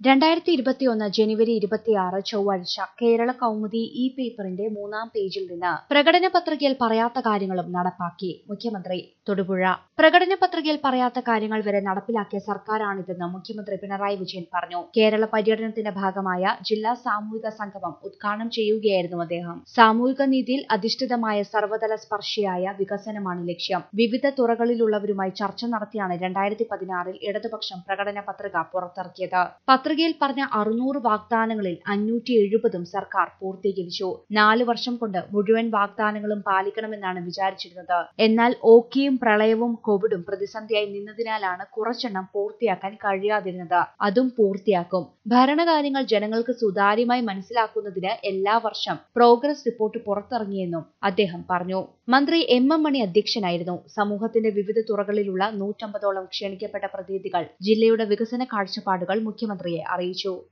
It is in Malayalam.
രണ്ടായിരത്തി ഇരുപത്തിയൊന്ന് ജനുവരി ഇരുപത്തിയാറ് ചൊവ്വാഴ്ച കേരള കൗമുദി ഇ പേപ്പറിന്റെ മൂന്നാം പേജിൽ നിന്ന് പ്രകടന പത്രികയിൽ പറയാത്ത കാര്യങ്ങളും നടപ്പാക്കി മുഖ്യമന്ത്രി തൊടുപുഴ പ്രകടന പത്രികയിൽ പറയാത്ത കാര്യങ്ങൾ വരെ നടപ്പിലാക്കിയ സർക്കാരാണിതെന്ന് മുഖ്യമന്ത്രി പിണറായി വിജയൻ പറഞ്ഞു കേരള പര്യടനത്തിന്റെ ഭാഗമായ ജില്ലാ സാമൂഹിക സംഗമം ഉദ്ഘാടനം ചെയ്യുകയായിരുന്നു അദ്ദേഹം സാമൂഹിക നീതിയിൽ അധിഷ്ഠിതമായ സർവതല സ്പർശിയായ വികസനമാണ് ലക്ഷ്യം വിവിധ തുറകളിലുള്ളവരുമായി ചർച്ച നടത്തിയാണ് രണ്ടായിരത്തി പതിനാറിൽ ഇടതുപക്ഷം പ്രകടന പത്രിക പുറത്തിറക്കിയത് പത്രികയിൽ പറഞ്ഞ അറുന്നൂറ് വാഗ്ദാനങ്ങളിൽ അഞ്ഞൂറ്റി എഴുപതും സർക്കാർ പൂർത്തീകരിച്ചു നാല് വർഷം കൊണ്ട് മുഴുവൻ വാഗ്ദാനങ്ങളും പാലിക്കണമെന്നാണ് വിചാരിച്ചിരുന്നത് എന്നാൽ ഓക്കിയും പ്രളയവും കോവിഡും പ്രതിസന്ധിയായി നിന്നതിനാലാണ് കുറച്ചെണ്ണം പൂർത്തിയാക്കാൻ കഴിയാതിരുന്നത് അതും പൂർത്തിയാക്കും ഭരണകാര്യങ്ങൾ ജനങ്ങൾക്ക് സുതാര്യമായി മനസ്സിലാക്കുന്നതിന് എല്ലാ വർഷം പ്രോഗ്രസ് റിപ്പോർട്ട് പുറത്തിറങ്ങിയെന്നും അദ്ദേഹം പറഞ്ഞു മന്ത്രി എം എം മണി അധ്യക്ഷനായിരുന്നു സമൂഹത്തിന്റെ വിവിധ തുറകളിലുള്ള നൂറ്റമ്പതോളം ക്ഷണിക്കപ്പെട്ട പ്രതിനിധികൾ ജില്ലയുടെ വികസന കാഴ്ചപ്പാടുകൾ മുഖ്യമന്ത്രിയെ അറിയിച്ചു